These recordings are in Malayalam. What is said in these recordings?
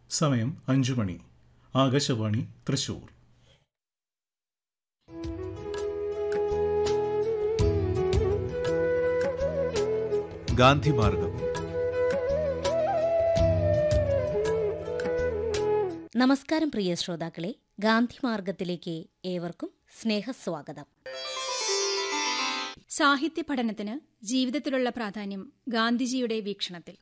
സമയം അഞ്ചു മണി ആകാശവാണി തൃശൂർ ഗാന്ധിമാർഗം നമസ്കാരം പ്രിയ ശ്രോതാക്കളെ ഗാന്ധി മാർഗത്തിലേക്ക് ഏവർക്കും സ്നേഹസ്വാഗതം സാഹിത്യ പഠനത്തിന് ജീവിതത്തിലുള്ള പ്രാധാന്യം ഗാന്ധിജിയുടെ വീക്ഷണത്തിൽ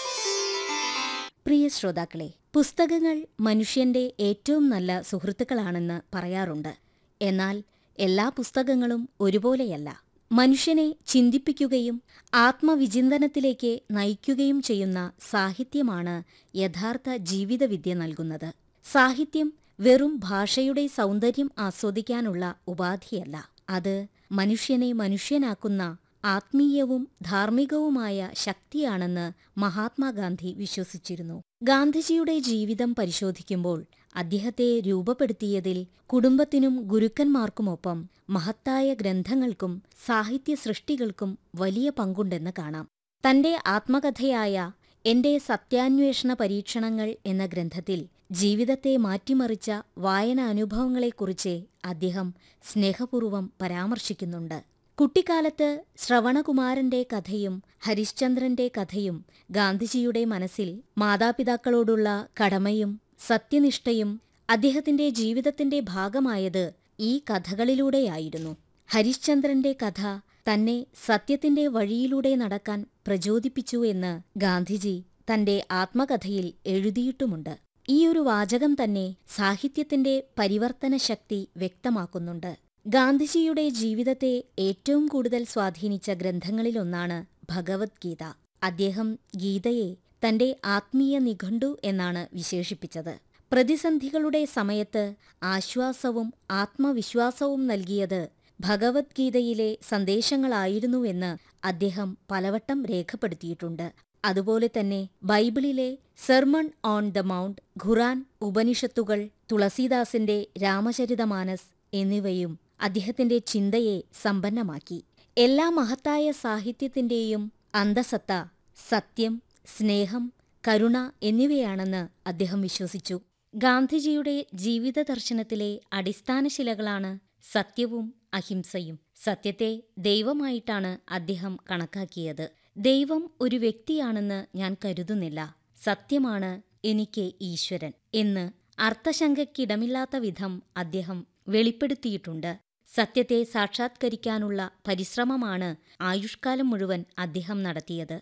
പ്രിയ ശ്രോതാക്കളെ പുസ്തകങ്ങൾ മനുഷ്യന്റെ ഏറ്റവും നല്ല സുഹൃത്തുക്കളാണെന്ന് പറയാറുണ്ട് എന്നാൽ എല്ലാ പുസ്തകങ്ങളും ഒരുപോലെയല്ല മനുഷ്യനെ ചിന്തിപ്പിക്കുകയും ആത്മവിചിന്തനത്തിലേക്ക് നയിക്കുകയും ചെയ്യുന്ന സാഹിത്യമാണ് യഥാർത്ഥ ജീവിതവിദ്യ നൽകുന്നത് സാഹിത്യം വെറും ഭാഷയുടെ സൗന്ദര്യം ആസ്വദിക്കാനുള്ള ഉപാധിയല്ല അത് മനുഷ്യനെ മനുഷ്യനാക്കുന്ന ആത്മീയവും ധാർമ്മികവുമായ ശക്തിയാണെന്ന് മഹാത്മാഗാന്ധി വിശ്വസിച്ചിരുന്നു ഗാന്ധിജിയുടെ ജീവിതം പരിശോധിക്കുമ്പോൾ അദ്ദേഹത്തെ രൂപപ്പെടുത്തിയതിൽ കുടുംബത്തിനും ഗുരുക്കന്മാർക്കുമൊപ്പം മഹത്തായ ഗ്രന്ഥങ്ങൾക്കും സാഹിത്യ സൃഷ്ടികൾക്കും വലിയ പങ്കുണ്ടെന്ന് കാണാം തന്റെ ആത്മകഥയായ എന്റെ സത്യാന്വേഷണ പരീക്ഷണങ്ങൾ എന്ന ഗ്രന്ഥത്തിൽ ജീവിതത്തെ മാറ്റിമറിച്ച വായനാനുഭവങ്ങളെക്കുറിച്ച് അദ്ദേഹം സ്നേഹപൂർവം പരാമർശിക്കുന്നുണ്ട് കുട്ടിക്കാലത്ത് ശ്രവണകുമാരന്റെ കഥയും ഹരിശ്ചന്ദ്രന്റെ കഥയും ഗാന്ധിജിയുടെ മനസ്സിൽ മാതാപിതാക്കളോടുള്ള കടമയും സത്യനിഷ്ഠയും അദ്ദേഹത്തിന്റെ ജീവിതത്തിന്റെ ഭാഗമായത് ഈ കഥകളിലൂടെയായിരുന്നു ഹരിശ്ചന്ദ്രന്റെ കഥ തന്നെ സത്യത്തിന്റെ വഴിയിലൂടെ നടക്കാൻ പ്രചോദിപ്പിച്ചു എന്ന് ഗാന്ധിജി തന്റെ ആത്മകഥയിൽ എഴുതിയിട്ടുമുണ്ട് ഈയൊരു വാചകം തന്നെ സാഹിത്യത്തിന്റെ പരിവർത്തന ശക്തി വ്യക്തമാക്കുന്നുണ്ട് ഗാന്ധിജിയുടെ ജീവിതത്തെ ഏറ്റവും കൂടുതൽ സ്വാധീനിച്ച ഗ്രന്ഥങ്ങളിലൊന്നാണ് ഭഗവത്ഗീത അദ്ദേഹം ഗീതയെ തന്റെ ആത്മീയ നിഘണ്ടു എന്നാണ് വിശേഷിപ്പിച്ചത് പ്രതിസന്ധികളുടെ സമയത്ത് ആശ്വാസവും ആത്മവിശ്വാസവും നൽകിയത് ഭഗവത്ഗീതയിലെ സന്ദേശങ്ങളായിരുന്നുവെന്ന് അദ്ദേഹം പലവട്ടം രേഖപ്പെടുത്തിയിട്ടുണ്ട് അതുപോലെ തന്നെ ബൈബിളിലെ sermon on the mount Quran ഉപനിഷത്തുകൾ തുളസീദാസിന്റെ രാമചരിതമാനസ് എന്നിവയും അദ്ദേഹത്തിന്റെ ചിന്തയെ സമ്പന്നമാക്കി എല്ലാ മഹത്തായ സാഹിത്യത്തിന്റെയും അന്തസത്ത സത്യം സ്നേഹം കരുണ എന്നിവയാണെന്ന് അദ്ദേഹം വിശ്വസിച്ചു ഗാന്ധിജിയുടെ ജീവിത ദർശനത്തിലെ അടിസ്ഥാനശിലകളാണ് സത്യവും അഹിംസയും സത്യത്തെ ദൈവമായിട്ടാണ് അദ്ദേഹം കണക്കാക്കിയത് ദൈവം ഒരു വ്യക്തിയാണെന്ന് ഞാൻ കരുതുന്നില്ല സത്യമാണ് എനിക്ക് ഈശ്വരൻ എന്ന് അർത്ഥശങ്കയ്ക്കിടമില്ലാത്ത വിധം അദ്ദേഹം വെളിപ്പെടുത്തിയിട്ടുണ്ട് സത്യത്തെ സാക്ഷാത്കരിക്കാനുള്ള പരിശ്രമമാണ് ആയുഷ്കാലം മുഴുവൻ അദ്ദേഹം നടത്തിയത്